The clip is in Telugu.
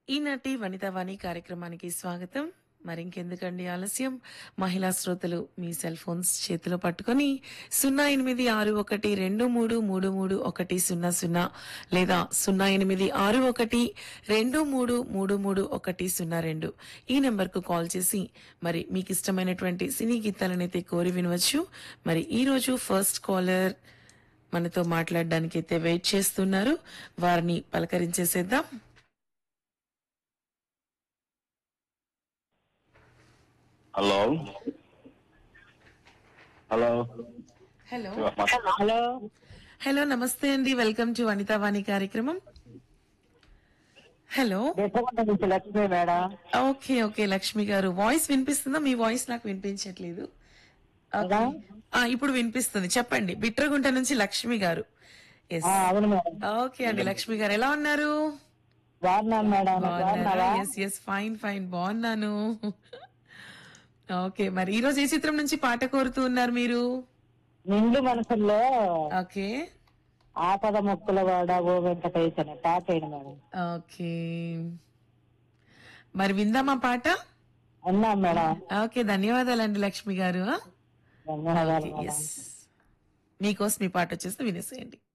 ఈనాటి వనితావాణి కార్యక్రమానికి స్వాగతం మరి ఇంకెందుకండి ఆలస్యం మహిళా శ్రోతలు మీ సెల్ ఫోన్స్ చేతిలో పట్టుకొని సున్నా ఎనిమిది ఆరు ఒకటి రెండు మూడు మూడు మూడు ఒకటి సున్నా సున్నా లేదా సున్నా ఎనిమిది ఆరు ఒకటి రెండు మూడు మూడు మూడు ఒకటి సున్నా రెండు ఈ నెంబర్కు కాల్ చేసి మరి మీకు ఇష్టమైనటువంటి సినీ గీతాలనైతే కోరి వినవచ్చు మరి ఈ రోజు ఫస్ట్ కాలర్ మనతో మాట్లాడడానికి అయితే వెయిట్ చేస్తున్నారు వారిని పలకరించేసేద్దాం hello hello hello hello hello నమస్తే అండి వెల్కమ్ టు వనితావాణి కార్యక్రమం హలో దేశమంట నుంచి Lakshmi madam okay okay Lakshmi garu voice వినిపిస్తుందా మీ వాయిస్ నాకు వినిపించట్లేదు ఓకే. ఎలా? ఆ, ఇప్పుడు వినిపిస్తుంది చెప్పండి బిట్రగుంట నుంచి లక్ష్మి గారు ఎస్ ఆ, అవును మేడం ఓకే అండి లక్ష్మి గారు ఎలా ఉన్నారు బాగున్నాను మేడం బాగున్నావా ఎస్ ఎస్ ఫైన్ ఫైన్ బాగున్నాను ఓకే మరి ఈ రోజు ఏ చిత్రం నుంచి పాట కోరుతూ ఉన్నారు మీరు నిండు మనసుల్లో ఓకే ఆపద మొక్కుల వాడ ఓ వెంకటేశ్ అనే పాట వేయండి మేడం ఓకే మరి విందామా పాట అన్నాం మేడం ఓకే ధన్యవాదాలండి లక్ష్మి గారు ధన్యవాదాలు మేడం ఎస్ మీకోసం మీ పాట వచ్చేస్తే వినేసేయండి